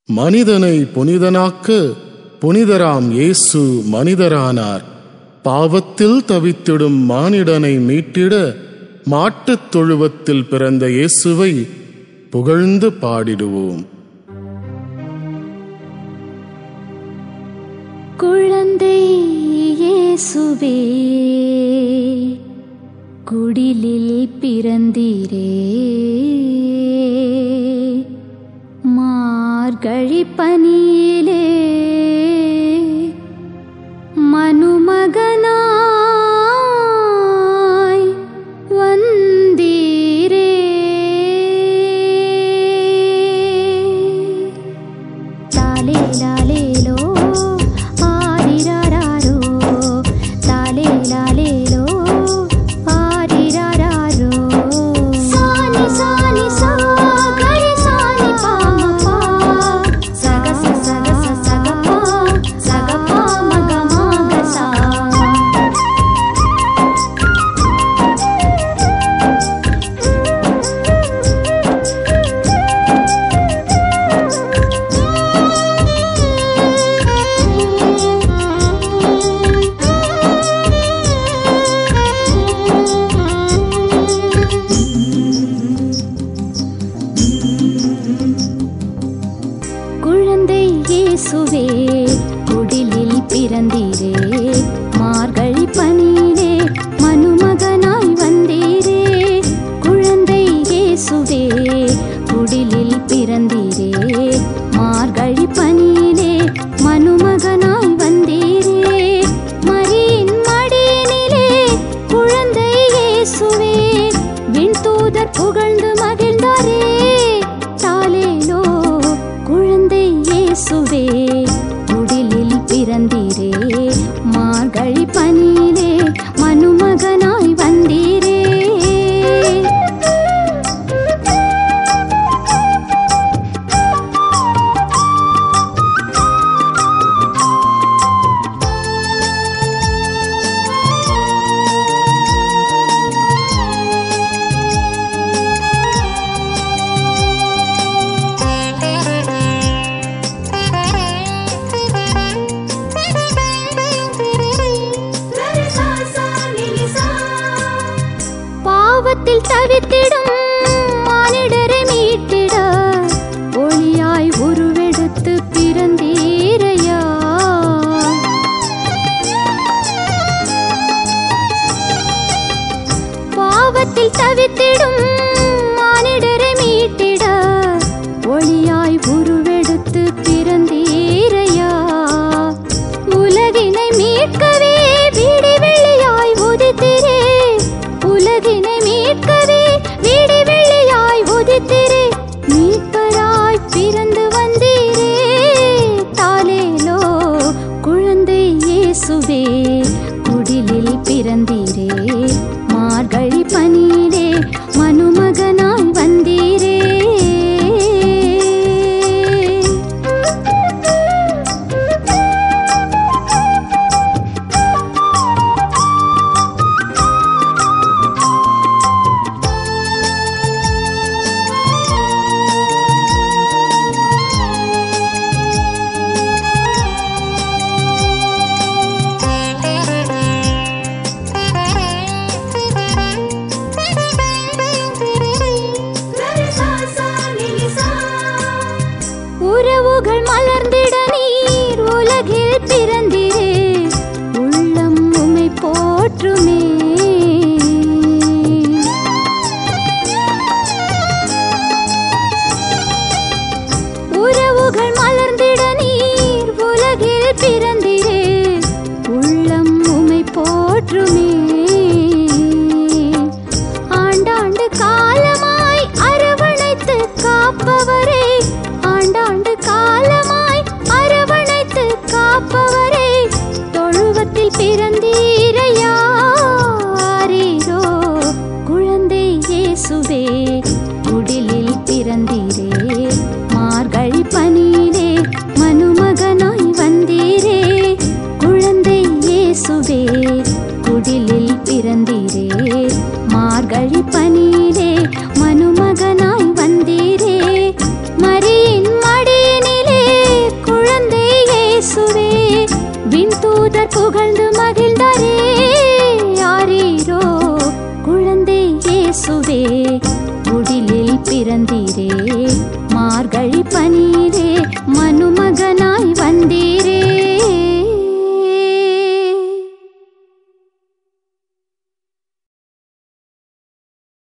மனிதனை புனிதனாக்க புனிதராம் இயேசு மனிதரானார் பாவத்தில் தவித்திடும் மானிடனை மீட்டிட மாட்டுத் தொழுவத்தில் பிறந்த இயேசுவை புகழ்ந்து பாடிடுவோம் குழந்தை இயேசுவே குடிலில் பிறந்தீரே மார்கழி பனியிலே மனுமகனாய் வந்தீரே லாலே லாலேலோ ஆரிராரோ லாலே லாலேலோ ஆரிராரோ சானி சானி சா கரி சானி பாம பா சக ச சக ச சக பா சக பா மக மக சா குழந்தை இயேசுவே குடிலில் பிறந்தீரே மார்கழி பனியிலே மனுமகனாய் வந்தீரே குழந்தை இயேசுவே குடிலில் பிறந்தீரே மார்கழி பனியிலே மனுமகனாய் வந்தீரே மரியின் மடியினிலே குழந்தை இயேசுவே விண்தூதர் புகழ்ந்து மகிழ்ந்தாரே தாலேலோ குழந்தை இயேசுவே குடிலில் பிறந்தீரே மார்கழி பனியிலே மனுமகனாய் வந்தீரே பாவத்தில் தவித்திடும் மானிடரை மீட்டிட ஒளியாய் உருவெடுத்து பிறந்தீரையா பாவத்தில் தவித்திடும் மானிடரை மீட்டிட ஒளியாய் உருவெடுத்து பிறந்தீரையா உலகினை மீட்கவே வீடி வெள்ளியாய் உதித்திரே உலகினை மீட்கவே வீடி வெள்ளியாய் உதித்திரே மீட்பராய் பிறந்து வந்தீரே தாலேலோ குழந்தை இயேசுவே குடிலில் பிறந்தீரே மார்கழி பனியிலே மனுமகனாய் வந்தீரே உறவுகள் மலர்ந்திட நீர் உலகில் பிறந்திரே உள்ளம் உமை போற்றுமே உறவுகள் மலர்ந்திட நீர் உலகில் பிறந்திரே உள்ளம் உமை போற்றுமே ஆண்டாண்டு காலமாய் அரவணைத்து காப்பவரே ஆண்டாண்டு காலமாய் அரவணைத்து காப்பவரே தொழுவத்தில் பிறந்தீரையா ஆரீரோ குழந்தை இயேசுவே குடிலில் பிறந்தீரே மார்கழி பனியிலே மனுமகனாய் வந்தீரே குழந்தை இயேசுவே குடில் பிறந்தீரே